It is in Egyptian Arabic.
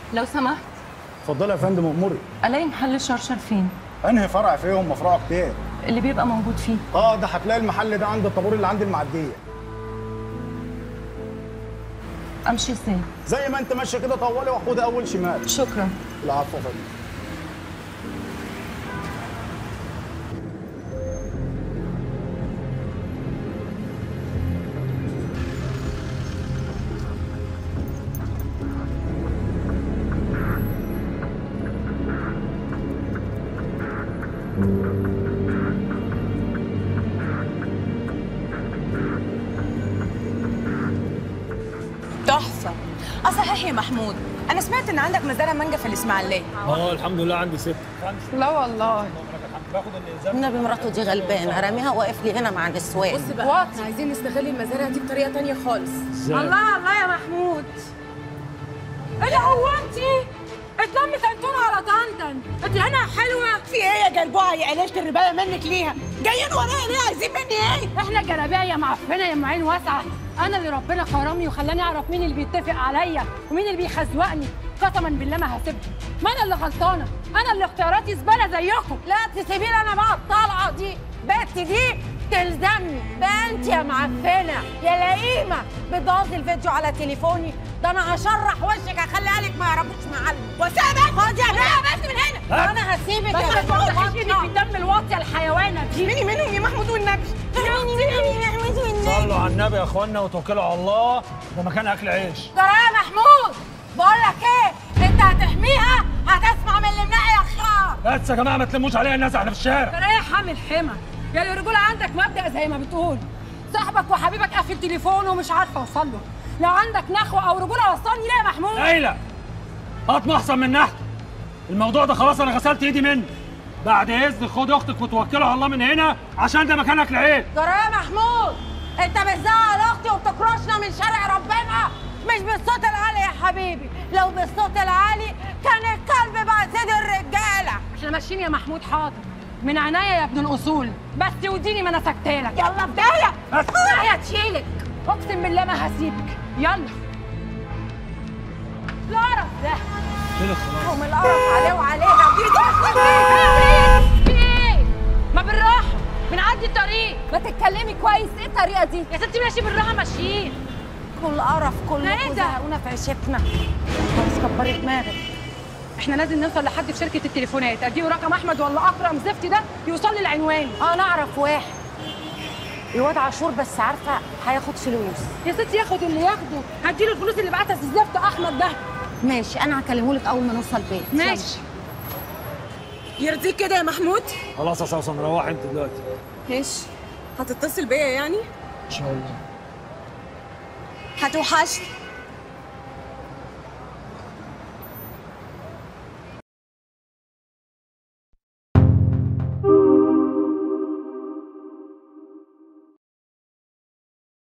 لو سمحت اتفضلي يا فندم اموري الاقي محل الشرشر فين انهي فرع فيهم مفروع كتير اللي بيبقى موجود فيه اه ده هتلاقي المحل ده عند الطابور اللي عند المعديه امشي ازاي زي ما انت ماشيه كده طولي وخدي اول شمال شكرا العفو يا فندم تحفة اه صحيح يا محمود انا سمعت ان عندك مزارع مانجا في الاسماعيليه اه الحمد لله عندي ست لا والله النبي مراته دي غلبانه راميها واقف لي هنا مع نسوان بص بقى احنا عايزين نستغل المزارع دي بطريقه تانية خالص الله الله يا محمود ايه ده هو انت اتلمي تنتون على طنطن انت هنا حلوه في ايه يا جربوعه يا قليله الربايه منك ليها جايين ورايا ليه عايزين مني ايه احنا جلابيه يا معفنه يا معين واسعه انا اللي ربنا كرمني وخلاني اعرف مين اللي بيتفق عليا ومين اللي بيخزوقني قسما بالله ما هسيبكم ما انا اللي غلطانه انا اللي اختياراتي زباله زيكم لا تسيبي لي انا بقى الطلعه دي بنت دي تلزمني بنت يا معفنه يا لئيمه بتبوظي الفيديو على تليفوني ده انا هشرح وشك هخلي اهلك ما يعرفوش معلم وسابك خدي يا بنت بس من هنا انا هسيبك بس يا ما بنت توضحيش ايدك في الدم الواطيه الحيوانه دي ميني منهم يا محمود والنبي ميني ميني يا محمود والنبي صلوا على النبي يا اخوانا وتوكلوا على الله ده مكان اكل عيش ترى يا محمود بقول لك ايه انت هتحميها هتسمع من اللي منقي يا خار بس يا جماعه ما تلموش عليا الناس احنا في الشارع ترى ايه حامل حمى يا الرجوله عندك مبدا زي ما بتقول صاحبك وحبيبك قافل تليفونه ومش عارفه اوصل له لو عندك نخوه او رجوله وصلني ليه يا محمود ليلى قطم احسن من نحت الموضوع ده خلاص انا غسلت ايدي منه بعد اذن خد اختك وتوكلوا على الله من هنا عشان ده مكان اكل عيش ترى يا محمود انت بتزعل اختي وبتكرشنا من شارع ربنا مش بالصوت العالي يا حبيبي لو بالصوت العالي كان الكلب بقى سيد الرجاله احنا ماشيين يا محمود حاضر من عناية يا ابن الاصول بس وديني ما انا سكتالك يلا بدايه بس. هي تشيلك اقسم بالله ما هسيبك يلا القرف ده كده خلاص هم القرف عليه وعليها في ايه؟ ما بالراحه بنعدي الطريق ما تتكلمي كويس ايه الطريقه دي يا ستي ماشي بالراحه ماشيين كل قرف كل ده إيه ده؟ زهقونا في عيشتنا خلاص كبري دماغك احنا لازم نوصل لحد في شركه التليفونات اديله رقم احمد ولا اكرم زفت ده يوصل لي العنوان اه انا اعرف واحد الواد عاشور بس عارفه هياخد فلوس يا ستي ياخد اللي ياخده هديله الفلوس اللي بعتها الزفت احمد ده ماشي انا هكلمه لك اول ما نوصل البيت ماشي يرضيك كده يا محمود خلاص يا سوسن روحي انت دلوقتي ماشي هتتصل بيا يعني ان شاء الله هتوحشني